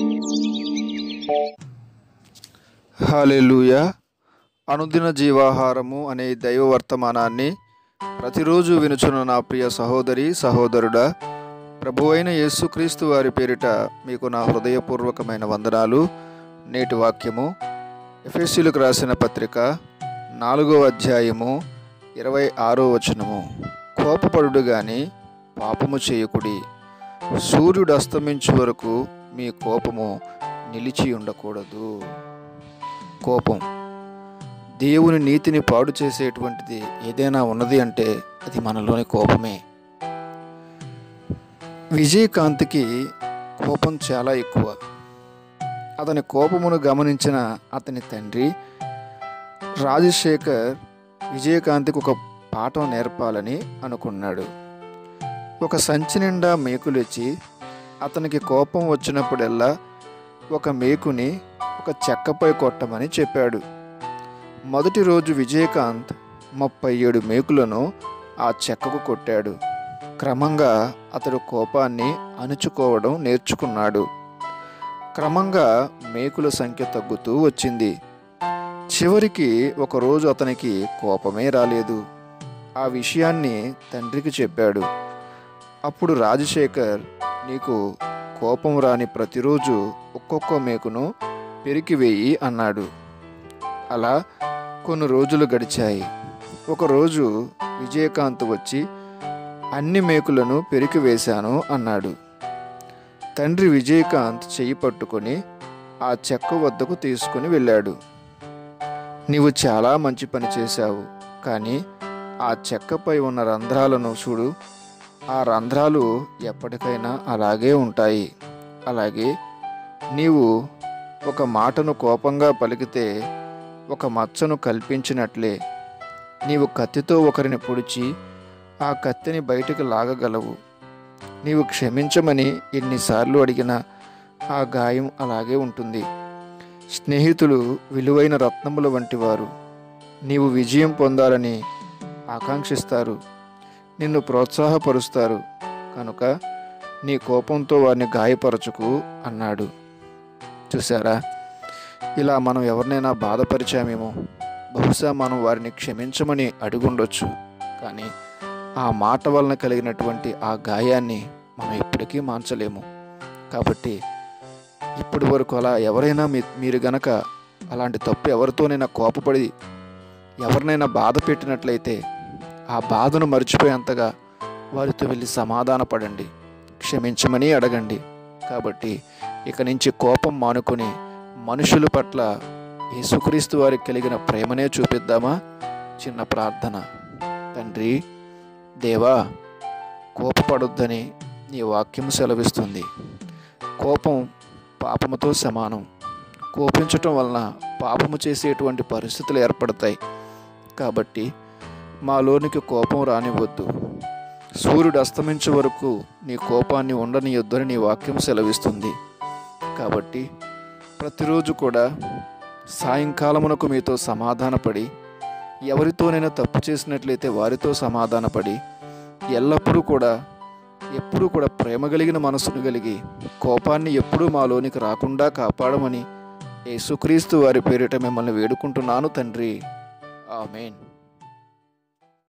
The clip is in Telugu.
హాలెలూయ అనుదిన జీవాహారము అనే దైవ వర్తమానాన్ని ప్రతిరోజు వినుచున్న నా ప్రియ సహోదరి సహోదరుడా ప్రభు అయిన యేసుక్రీస్తు వారి పేరిట మీకు నా హృదయపూర్వకమైన వందనాలు నేటి వాక్యము ఎఫ్ఎస్సీలకు రాసిన పత్రిక నాలుగో అధ్యాయము ఇరవై ఆరో వచనము కోపపడుడు గాని పాపము చేయకుడి సూర్యుడు అస్తమించు వరకు మీ కోపము నిలిచి ఉండకూడదు కోపం దేవుని నీతిని పాడు చేసేటువంటిది ఏదైనా ఉన్నది అంటే అది మనలోని కోపమే విజయకాంత్కి కోపం చాలా ఎక్కువ అతని కోపమును గమనించిన అతని తండ్రి రాజశేఖర్ విజయకాంత్కి ఒక పాఠం నేర్పాలని అనుకున్నాడు ఒక సంచి నిండా మేకులొచ్చి అతనికి కోపం వచ్చినప్పుడల్లా ఒక మేకుని ఒక చెక్కపై కొట్టమని చెప్పాడు మొదటి రోజు విజయకాంత్ ముప్పై ఏడు మేకులను ఆ చెక్కకు కొట్టాడు క్రమంగా అతడు కోపాన్ని అణుచుకోవడం నేర్చుకున్నాడు క్రమంగా మేకుల సంఖ్య తగ్గుతూ వచ్చింది చివరికి ఒకరోజు అతనికి కోపమే రాలేదు ఆ విషయాన్ని తండ్రికి చెప్పాడు అప్పుడు రాజశేఖర్ నీకు కోపం రాని ప్రతిరోజు ఒక్కొక్క మేకును పెరికివేయి అన్నాడు అలా కొన్ని రోజులు గడిచాయి ఒకరోజు విజయకాంత్ వచ్చి అన్ని మేకులను పెరికివేశాను అన్నాడు తండ్రి విజయకాంత్ చెయ్యి పట్టుకొని ఆ చెక్క వద్దకు తీసుకుని వెళ్ళాడు నీవు చాలా మంచి పని చేశావు కానీ ఆ చెక్కపై ఉన్న రంధ్రాలను చూడు ఆ రంధ్రాలు ఎప్పటికైనా అలాగే ఉంటాయి అలాగే నీవు ఒక మాటను కోపంగా పలికితే ఒక మచ్చను కల్పించినట్లే నీవు కత్తితో ఒకరిని పొడిచి ఆ కత్తిని బయటకు లాగగలవు నీవు క్షమించమని ఎన్నిసార్లు అడిగినా ఆ గాయం అలాగే ఉంటుంది స్నేహితులు విలువైన రత్నముల వంటివారు నీవు విజయం పొందాలని ఆకాంక్షిస్తారు నిన్ను ప్రోత్సాహపరుస్తారు కనుక నీ కోపంతో వారిని గాయపరచుకు అన్నాడు చూసారా ఇలా మనం ఎవరినైనా బాధపరిచామేమో బహుశా మనం వారిని క్షమించమని అడుగుండొచ్చు కానీ ఆ మాట వలన కలిగినటువంటి ఆ గాయాన్ని మనం ఎప్పటికీ మాంచలేము కాబట్టి ఇప్పటి వరకు అలా ఎవరైనా మీ మీరు గనక అలాంటి తప్పు ఎవరితోనైనా కోపపడి ఎవరినైనా బాధ పెట్టినట్లయితే ఆ బాధను మర్చిపోయేంతగా వారితో వెళ్ళి సమాధానపడండి క్షమించమని అడగండి కాబట్టి ఇక నుంచి కోపం మానుకొని మనుషుల పట్ల యేసుక్రీస్తు వారికి కలిగిన ప్రేమనే చూపిద్దామా చిన్న ప్రార్థన తండ్రి దేవా కోపపడొద్దని నీ వాక్యం సెలవిస్తుంది కోపం పాపముతో సమానం కోపించటం వలన పాపము చేసేటువంటి పరిస్థితులు ఏర్పడతాయి కాబట్టి మాలోనికి కోపం రానివ్వద్దు సూర్యుడు అస్తమించే వరకు నీ కోపాన్ని ఉండనియొద్దని నీ వాక్యం సెలవిస్తుంది కాబట్టి ప్రతిరోజు కూడా సాయంకాలమునకు మీతో సమాధానపడి ఎవరితోనైనా తప్పు చేసినట్లయితే వారితో సమాధానపడి ఎల్లప్పుడూ కూడా ఎప్పుడూ కూడా ప్రేమ కలిగిన మనసును కలిగి కోపాన్ని ఎప్పుడూ మాలోనికి రాకుండా కాపాడమని యేసుక్రీస్తు వారి పేరిట మిమ్మల్ని వేడుకుంటున్నాను తండ్రి ఆమెన్